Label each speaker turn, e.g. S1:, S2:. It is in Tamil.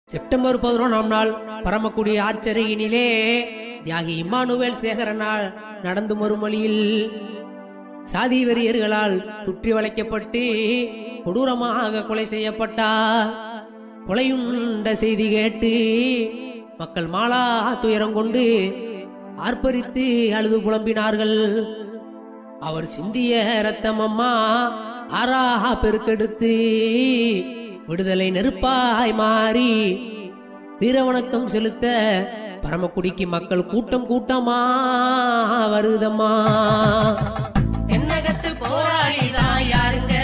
S1: செப்டம்பர் பதினொன்றாம் நாள் பரமக்குடி ஆர்ச்சரியினிலே தியாகி இம்மானுவேல் சேகரனால் நடந்து மறுமொழியில் சாதி வெறியர்களால் சுற்றி வளைக்கப்பட்டு கொடூரமாக கொலை செய்யப்பட்டார் கொலையுண்ட செய்தி கேட்டு மக்கள் மாலா துயரம் கொண்டு ஆர்ப்பரித்து அழுது புலம்பினார்கள் அவர் சிந்திய ரத்தம் அம்மா ஆறாக பெருக்கெடுத்து விடுதலை நெருப்பாய் மாறி வீரவணக்கம் செலுத்த பரமக்குடிக்கு மக்கள் கூட்டம் கூட்டமா வருதம்மா
S2: தென்னகத்து போராளிதான் யாருங்க